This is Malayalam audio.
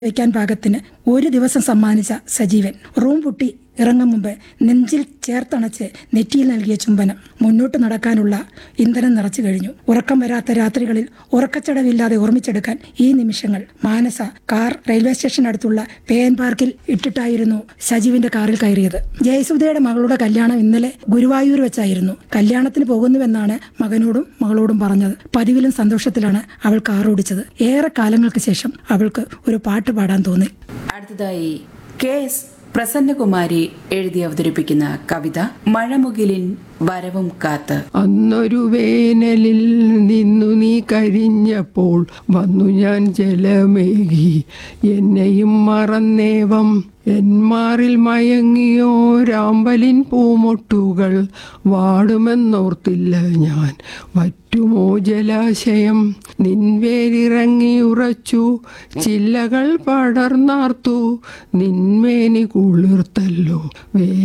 വയ്ക്കാൻ പാകത്തിന് ഒരു ദിവസം സമ്മാനിച്ച സജീവൻ റൂം പൊട്ടി ഇറങ്ങും മുമ്പ് നെഞ്ചിൽ ചേർത്തണച്ച് നെറ്റിയിൽ നൽകിയ ചുംബനം മുന്നോട്ട് നടക്കാനുള്ള ഇന്ധനം നിറച്ചു കഴിഞ്ഞു ഉറക്കം വരാത്ത രാത്രികളിൽ ഉറക്കച്ചടവില്ലാതെ ഓർമ്മിച്ചെടുക്കാൻ ഈ നിമിഷങ്ങൾ മാനസ കാർ റെയിൽവേ സ്റ്റേഷൻ അടുത്തുള്ള പേൻ പാർക്കിൽ ഇട്ടിട്ടായിരുന്നു സജീവിന്റെ കാറിൽ കയറിയത് ജയസുധയുടെ മകളുടെ കല്യാണം ഇന്നലെ ഗുരുവായൂർ വെച്ചായിരുന്നു കല്യാണത്തിന് പോകുന്നുവെന്നാണ് മകനോടും മകളോടും പറഞ്ഞത് പതിവിലും സന്തോഷത്തിലാണ് അവൾ കാർ ഓടിച്ചത് ഏറെ കാലങ്ങൾക്ക് ശേഷം അവൾക്ക് ഒരു പാട്ട് പാടാൻ തോന്നി അടുത്തതായി കെ എസ് പ്രസന്നകുമാരി എഴുതി അവതരിപ്പിക്കുന്ന കവിത മഴമുകിലിൻ വരവും കാത്ത് അന്നൊരു വേനലിൽ നിന്നു നീ കരിഞ്ഞപ്പോൾ വന്നു ഞാൻ ജലമേകി എന്നെയും മറന്നേവം എന്മാറിൽ മയങ്ങിയോ രാമ്പലിൻ പൂമൊട്ടുകൾ വാടുമെന്നോർത്തില്ല ഞാൻ വറ്റുമോ ജലാശയം നിൻവേരിറങ്ങി ഉറച്ചു ചില്ലകൾ പടർന്നാർത്തു നിന്മേനി കുളിർത്തല്ലോ വേ